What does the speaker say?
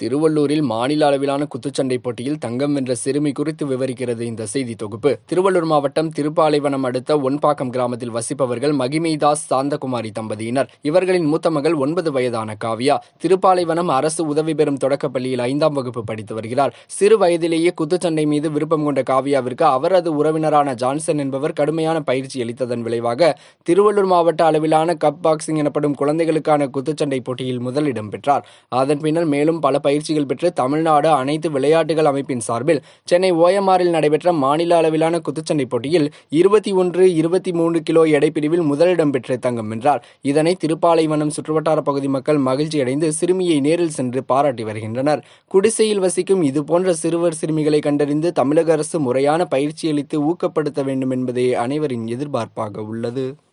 திருவள்ளூரில் மாநில அளவிலான குத்துச்சண்டை போட்டியில் தங்கம் வென்ற சிறுமி குறித்து விவரிக்கிறது இந்த செய்தி தொகுப்பு திருவள்ளூர் மாவட்டம் திருப்பாலைவனம் அடுத்த ஒன்பாக்கம் கிராமத்தில் வசிப்பவர்கள் மகிமைதாஸ் சாந்தகுமாரி தம்பதியினர் இவர்களின் மூத்த மகள் ஒன்பது வயதான காவியா திருப்பாலைவனம் அரசு உதவி பெறும் தொடக்கப் பள்ளியில் ஐந்தாம் வகுப்பு படித்து வருகிறார் சிறு வயதிலேயே குத்துச்சண்டை மீது விருப்பம் கொண்ட காவியாவிற்கு அவரது உறவினரான ஜான்சன் என்பவர் கடுமையான பயிற்சி அளித்ததன் விளைவாக திருவள்ளூர் மாவட்ட அளவிலான கப் பாக்ஸிங் எனப்படும் குழந்தைகளுக்கான குத்துச்சண்டை போட்டியில் முதலிடம் பெற்றார் அதன் பின்னர் மேலும் பல பயிற்சிகள் பெற்று தமிழ்நாடு அனைத்து விளையாட்டுகள் அமைப்பின் சார்பில் சென்னை ஓஎம்ஆரில் நடைபெற்ற மாநில அளவிலான குத்துச்சண்டை போட்டியில் இருபத்தி ஒன்று இருபத்தி மூன்று கிலோ எடைப்பிரிவில் முதலிடம் பெற்று தங்கம் வென்றார் இதனை திருப்பாலைவனம் சுற்றுவட்டார பகுதி மக்கள் மகிழ்ச்சியடைந்து சிறுமியை நேரில் சென்று பாராட்டி வருகின்றனர் குடிசையில் வசிக்கும் இதுபோன்ற சிறுவர் சிறுமிகளை கண்டறிந்து தமிழக அரசு முறையான பயிற்சி அளித்து ஊக்கப்படுத்த வேண்டும் என்பதே அனைவரின் எதிர்பார்ப்பாக உள்ளது